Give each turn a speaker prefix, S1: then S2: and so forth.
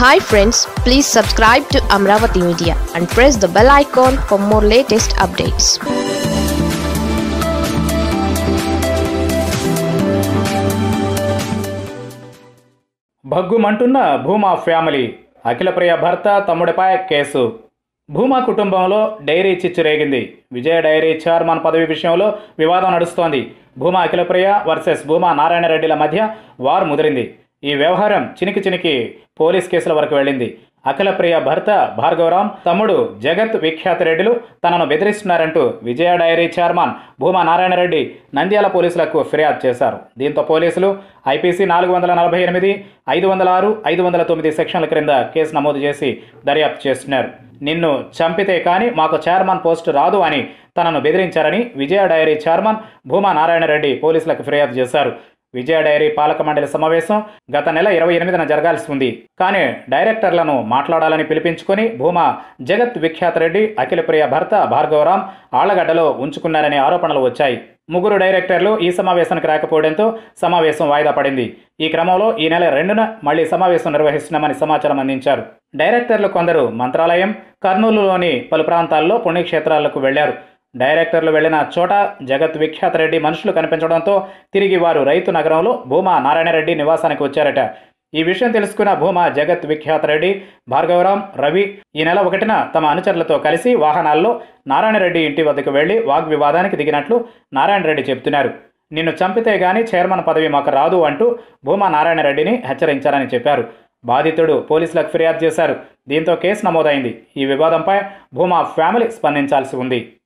S1: hi friends please subscribe to Amaravati media and press the bell icon for more latest updates
S2: భగ్గుమంటున్న Bhuma family Akhilapriya భర్త తమ్ముడిపై case Bhuma కుటుంబంలో dairy చిచ్చు రేగింది విజయ డైరీ చైర్మన్ పదవి విషయంలో వివాదం నడుస్తోంది భూమా అఖిలప్రియ వర్సెస్ భూమా నారాయణరెడ్డిల మధ్య వారు ముదిరింది ఈ వ్యవహారం చినికి చినికి పోలీస్ కేసుల వరకు వెళ్ళింది అఖిలప్రియ భర్త భార్గవరాం తమ్ముడు జగత్ విఖ్యాత రెడ్డిలు తనను బెదిరిస్తున్నారంటూ విజయ డైరీ చైర్మన్ భూమా నారాయణరెడ్డి నంద్యాల పోలీసులకు ఫిర్యాదు చేశారు దీంతో పోలీసులు ఐపీసీ నాలుగు వందల నలభై ఎనిమిది ఐదు వందల ఆరు ఐదు వందల తొమ్మిది సెక్షన్ల క్రింద కేసు నమోదు చేసి దర్యాప్తు చేస్తున్నారు నిన్ను చంపితే కానీ మాకు చైర్మన్ పోస్టు రాదు అని తనను బెదిరించారని విజయ డైరీ చైర్మన్ భూమా నారాయణరెడ్డి పోలీసులకు ఫిర్యాదు చేశారు విజయ డైరీ పాలక మండలి సమావేశం గత నెల ఇరవై ఎనిమిదిన జరగాల్సి ఉంది కానీ డైరెక్టర్లను మాట్లాడాలని పిలిపించుకొని భూమా జగత్ విఖ్యాత రెడ్డి అఖిలప్రియ భర్త భార్గవరాం ఆళ్లగడ్డలో ఉంచుకున్నారనే ఆరోపణలు వచ్చాయి ముగ్గురు డైరెక్టర్లు ఈ సమావేశానికి రాకపోవడంతో సమావేశం వాయిదా పడింది ఈ క్రమంలో ఈ నెల రెండున మళ్లీ సమావేశం నిర్వహిస్తున్నామని సమాచారం అందించారు డైరెక్టర్లు కొందరు మంత్రాలయం కర్నూలులోని పలు ప్రాంతాల్లో పుణ్యక్షేత్రాలకు వెళ్లారు డైరెక్టర్లు వెళ్లిన చోట జగత్ విఖ్యాత రెడ్డి మనుషులు కనిపించడంతో తిరిగి వారు రైతు నగరంలో భూమా నారాయణరెడ్డి నివాసానికి వచ్చారట ఈ విషయం తెలుసుకున్న భూమా జగత్ విఖ్యాత రెడ్డి భార్గవరాం రవి ఈ నెల ఒకటిన తమ అనుచరులతో కలిసి వాహనాల్లో నారాయణరెడ్డి ఇంటి వద్దకు వెళ్లి వాగ్వివాదానికి దిగినట్లు నారాయణరెడ్డి చెబుతున్నారు నిన్ను చంపితే గాని చైర్మన్ పదవి మాకు రాదు అంటూ భూమా నారాయణరెడ్డిని హెచ్చరించారని చెప్పారు బాధితుడు పోలీసులకు ఫిర్యాదు చేశారు దీంతో కేసు నమోదైంది ఈ వివాదంపై భూమా ఫ్యామిలీ స్పందించాల్సి ఉంది